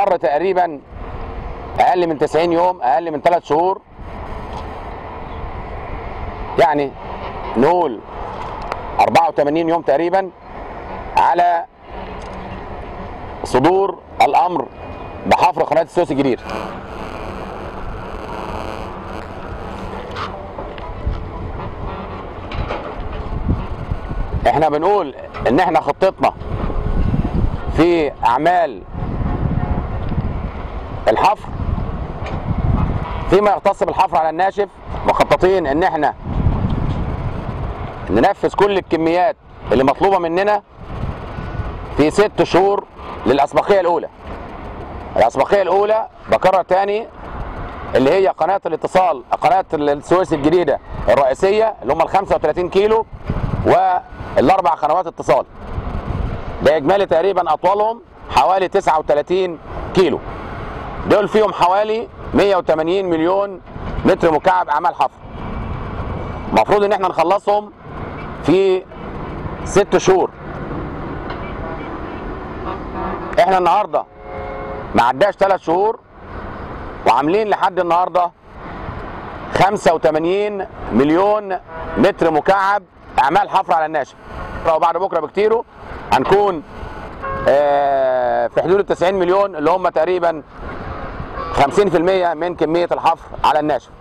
مر تقريبا اقل من 90 يوم اقل من 3 شهور يعني نقول 84 يوم تقريبا على صدور الامر بحفر قناه السويس الجديد احنا بنقول ان احنا خطتنا في اعمال الحفر فيما يختص بالحفر على الناشف مخططين ان احنا ننفذ كل الكميات اللي مطلوبه مننا في ست شهور للاسبقيه الاولى الاسبقيه الاولى بكرر تاني اللي هي قناه الاتصال قناه السويس الجديده الرئيسيه اللي هم ال 35 كيلو والاربع قنوات اتصال ده اجمالي تقريبا اطولهم حوالي 39 كيلو دول فيهم حوالي 180 مليون متر مكعب اعمال حفر المفروض ان احنا نخلصهم في ست شهور احنا النهارده ما عداش ثلاث شهور وعاملين لحد النهارده 85 مليون متر مكعب اعمال حفر على الناشف وبعد بكره بكتيره هنكون آه، في حدود ال 90 مليون اللي هم تقريبا 50% من كميه الحفر على الناشف